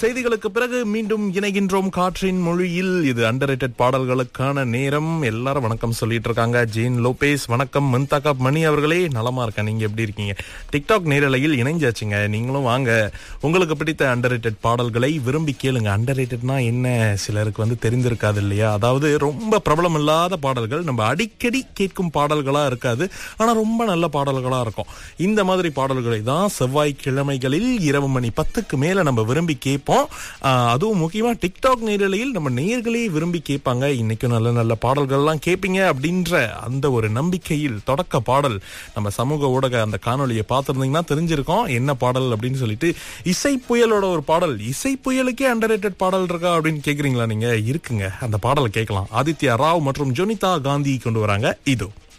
செய்திகளுக்கு பிறகு மீண்டும் இணைகின்றோம் காற்றின் மொழியில் இது அண்டர் பாடல்களுக்கான நேரம் எல்லாரும் வணக்கம் சொல்லிட்டு இருக்காங்க ஜீன் லோபேஸ் வணக்கம் முன்தகப் மணி அவர்களே நலமா இருக்கேன் நீங்க எப்படி இருக்கீங்க டிக்டாக் நேரலையில் இணைஞ்சாச்சுங்க நீங்களும் வாங்க உங்களுக்கு பிடித்த அண்டர் பாடல்களை விரும்பி கேளுங்க அண்டர் என்ன சிலருக்கு வந்து தெரிந்திருக்காது இல்லையா அதாவது ரொம்ப பிரபலம் இல்லாத பாடல்கள் நம்ம அடிக்கடி கேட்கும் பாடல்களா இருக்காது ஆனா ரொம்ப நல்ல பாடல்களா இருக்கும் இந்த மாதிரி பாடல்களை தான் செவ்வாய்க்கிழமைகளில் இரவு மணி பத்துக்கு மேல நம்ம விரும்பி கேட்போம் ஆஹ் அதுவும் முக்கியமா டிக்டாக் நேரலையில் நம்ம நேர்களே விரும்பி கேட்பாங்க இன்னைக்கும் நல்ல நல்ல பாடல்கள்லாம் கேட்பீங்க அப்படின்ற அந்த ஒரு நம்பிக்கையில் தொடக்க பாடல் நம்ம சமூக ஊடக அந்த காணொலியை பார்த்திருந்தீங்கன்னா தெரிஞ்சிருக்கோம் என்ன பாடல் அப்படின்னு சொல்லிட்டு இசை புயலோட ஒரு பாடல் இசை புயலுக்கே அண்டர் பாடல் இருக்கா அப்படின்னு கேக்குறீங்களா நீங்க இருக்குங்க அந்த பாடலை கேட்கலாம் ஆதித்யா ராவ் மற்றும் ஜொனிதா காந்தி கொண்டு வராங்க இதோ